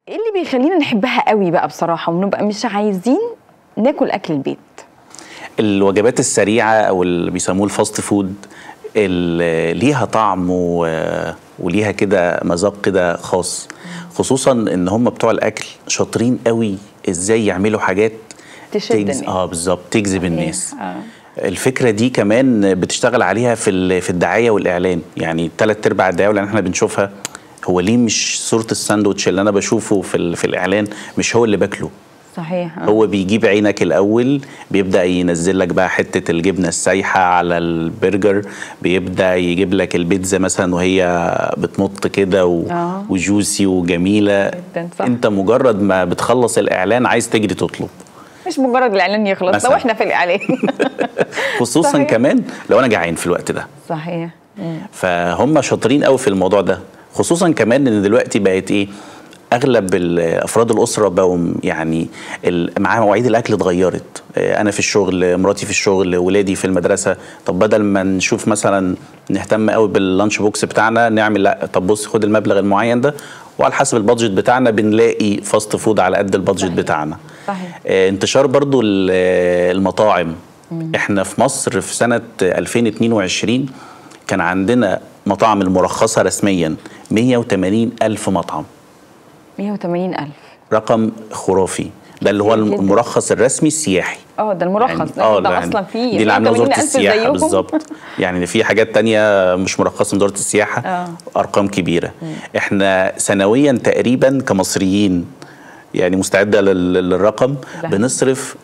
ايه اللي بيخلينا نحبها قوي بقى بصراحه ونبقى مش عايزين ناكل اكل البيت الوجبات السريعه او اللي بيسموه الفاست فود اللي ليها طعم و- وليها كده مذاق كده خاص خصوصا ان هم بتوع الاكل شاطرين قوي ازاي يعملوا حاجات تشد تجز... الناس. اه بالظبط تجذب الناس آه. الفكره دي كمان بتشتغل عليها في ال- في الدعايه والاعلان يعني ثلاث ارباع الدعايه اللي احنا بنشوفها هو ليه مش صوره الساندوتش اللي انا بشوفه في ال- في الاعلان مش هو اللي باكله صحيح آه. هو بيجيب عينك الاول بيبدا ينزل لك بقى حته الجبنه السايحه على البرجر بيبدا يجيب لك البيتزا مثلا وهي بتمط كده و... آه. وجوسي وجميله جداً، صح. انت مجرد ما بتخلص الاعلان عايز تجري تطلب مش مجرد الاعلان يخلص مثلاً. لو احنا في الاعلان خصوصا صحيح. كمان لو انا جعان في الوقت ده صحيح فهم شاطرين قوي في الموضوع ده خصوصا كمان ان دلوقتي بقت ايه اغلب ال- افراد الاسره بقوا م- يعني ال- معاه مواعيد الاكل اتغيرت آه، انا في الشغل مراتي في الشغل ولادي في المدرسه طب بدل ما نشوف مثلا نهتم قوي باللانش بوكس بتاعنا نعمل لا طب بص خد المبلغ المعين ده وعلى حسب البادجت بتاعنا بنلاقي فاست فود على قد البادجت صحيح. بتاعنا صحيح. آه، انتشار برضو ال- آه، المطاعم احنا في مصر في سنة 2022 كان عندنا مطاعم المرخصة رسميا 180 ألف مطعم 180 الف رقم خرافي ده اللي هو كتير جداً. المرخص الرسمي السياحي اه ده المرخص يعني ده, ده يعني اصلا فيه دي اللي عامله وزاره 180,000 السياحه زيكم. بالظبط يعني في حاجات تانية مش مرخصه من وزاره السياحه آه. ارقام كبيره احنا سنويا تقريبا كمصريين يعني مستعده لل- للرقم لا. بنصرف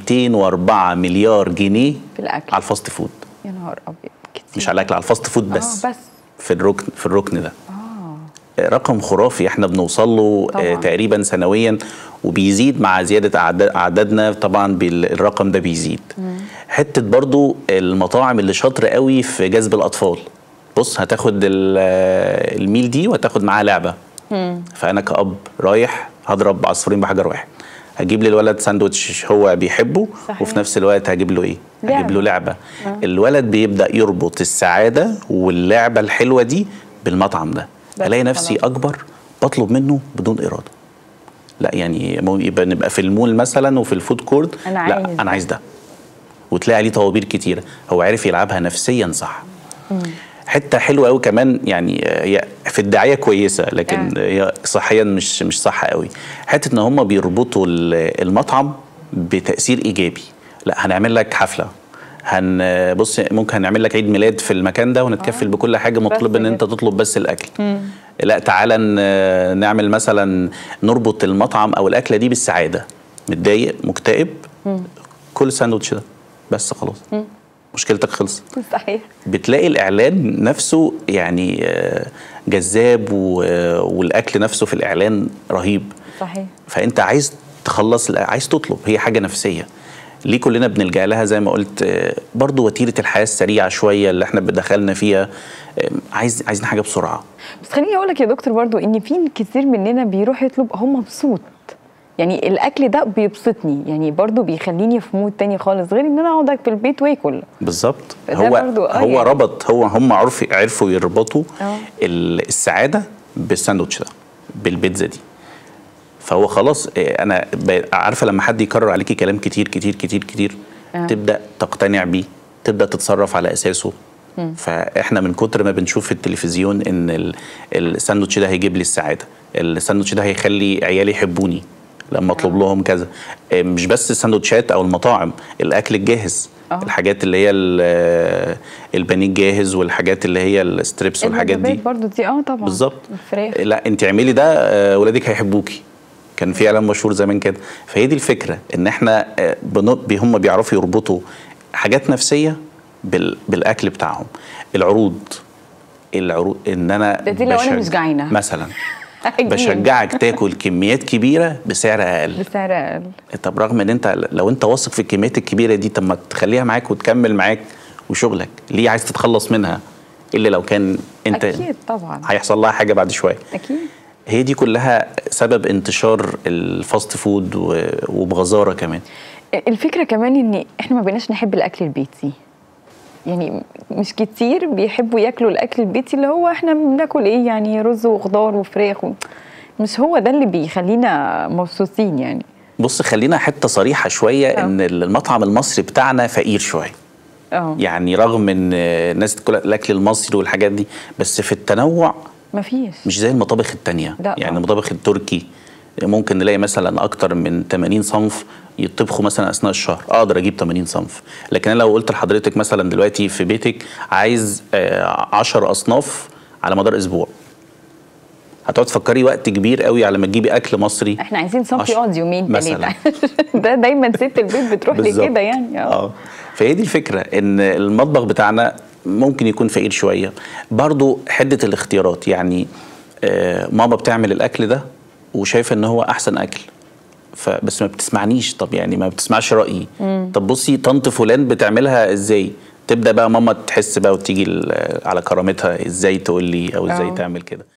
204 مليار جنيه في الاكل على الفاست فود يا نهار ابيض كتير مش على الاكل على الفاست فود بس اه بس في الركن في الركن ده اه رقم خرافي احنا بنوصل له طبعاً. آه، تقريبا سنويا وبيزيد مع زياده أعداد- اعدادنا طبعا بال- الرقم ده بيزيد حته برضو المطاعم اللي شاطره قوي في جذب الاطفال بص هتاخد ال- آه، الميل دي وهتاخد معاها لعبه فانا كأب رايح هضرب عصفورين بحجر واحد هجيب للولد ساندوتش هو بيحبه صحيح. وفي نفس الوقت هجيب له ايه هجيب لعبة. له لعبه الولد بيبدا يربط السعاده واللعبه الحلوه دي بالمطعم ده بس الاقي نفسي خلاص. اكبر بطلب منه بدون اراده لا يعني مو- يبقى نبقى في المول مثلا وفي الفود كورت أنا لا عايز انا ده. عايز ده وتلاقي عليه طوابير كتيره هو عارف يلعبها نفسيا صح حته حلوه قوي كمان يعني آه، هي في الدعايه كويسه لكن آه. هي صحيا مش مش صح قوي حته ان هم بيربطوا ال- المطعم بتاثير ايجابي لا هنعمل لك حفله هن بص ممكن هنعمل لك عيد ميلاد في المكان ده ونتكفل بكل حاجه مطلوب ان انت كده. تطلب بس الاكل لا تعالى ن- نعمل مثلا نربط المطعم او الاكله دي بالسعاده متضايق مكتئب كل الساندوتش ده بس خلاص مشكلتك خلصت صحيح بتلاقي الاعلان نفسه يعني آه، جذاب و- والاكل نفسه في الاعلان رهيب صحيح فانت عايز تخلص عايز تطلب هي حاجه نفسيه ليه كلنا بنلجا لها زي ما قلت آه، برضو وتيره الحياه السريعه شويه اللي احنا دخلنا فيها آه، عايز عايزين حاجه بسرعه بس خليني اقول لك يا دكتور برضو ان في كتير مننا بيروح يطلب هو مبسوط يعني الاكل ده بيبسطني يعني برضو بيخليني في مود تاني خالص غير ان انا اقعد في البيت واكل بالظبط ده هو برضو آه هو يعني. ربط هو هم عرف عرفوا يربطوا آه. ال- السعاده بالساندوتش ده بالبيتزا دي فهو خلاص آه، انا ب- عارفه لما حد يكرر عليكي كلام كتير كتير كتير كتير آه. تبدا تقتنع بيه تبدا تتصرف على اساسه فاحنا من كتر ما بنشوف في التلفزيون ان ال- الساندوتش ده هيجيب لي السعاده الساندوتش ده هيخلي عيالي يحبوني لما اطلب لهم كذا آه، مش بس الساندوتشات او المطاعم الاكل الجاهز آه. الحاجات اللي هي ال- البانيه الجاهز والحاجات اللي هي الستريبس والحاجات دي الوجبات برضو دي اه طبعا بالظبط الفراخ لا انت اعملي ده آه، ولادك هيحبوكي كان في اعلان مشهور زمان كده فهي دي الفكره ان احنا آه، بن- بي- هم بيعرفوا يربطوا حاجات نفسيه بال... بالاكل بتاعهم العروض العروض ان انا ده دي لو أنا بشج- مش جعانة. مثلا هجيب. بشجعك تاكل كميات كبيره بسعر اقل بسعر اقل طب رغم ان انت لو انت واثق في الكميات الكبيره دي طب ما تخليها معاك وتكمل معاك وشغلك ليه عايز تتخلص منها الا لو كان انت اكيد طبعا هيحصل لها حاجه بعد شويه اكيد هي دي كلها سبب انتشار الفاست فود و- وبغزاره كمان الفكره كمان ان احنا ما بقيناش نحب الاكل البيتي يعني مش كتير بيحبوا ياكلوا الاكل البيتي اللي هو احنا بناكل ايه يعني رز وخضار وفراخ و... مش هو ده اللي بيخلينا مبسوطين يعني بص خلينا حته صريحه شويه آه. ان المطعم المصري بتاعنا فقير شويه اه يعني رغم ان الناس تاكل الاكل المصري والحاجات دي بس في التنوع مفيش مش زي المطابخ التانية لا يعني طبعا. المطابخ التركي ممكن نلاقي مثلا اكتر من 80 صنف يطبخوا مثلا اثناء الشهر اقدر اجيب 80 صنف لكن انا لو قلت لحضرتك مثلا دلوقتي في بيتك عايز 10 اصناف على مدار اسبوع هتقعد تفكري وقت كبير قوي على ما تجيبي اكل مصري احنا عايزين صنف عشر- يقعد يومين مثلا. ثلاثه ده دايما ست البيت بتروح بالظبط. لكده يعني اه اه فهي دي الفكره ان المطبخ بتاعنا ممكن يكون فقير شويه برضو حده الاختيارات يعني آه ماما بتعمل الاكل ده وشايفه ان هو احسن اكل فبس ما بتسمعنيش طب يعني ما بتسمعش رايي طب بصي طنط فلان بتعملها ازاي تبدا بقى ماما تحس بقى وتيجي ال- على كرامتها ازاي تقول لي او ازاي آه. تعمل كده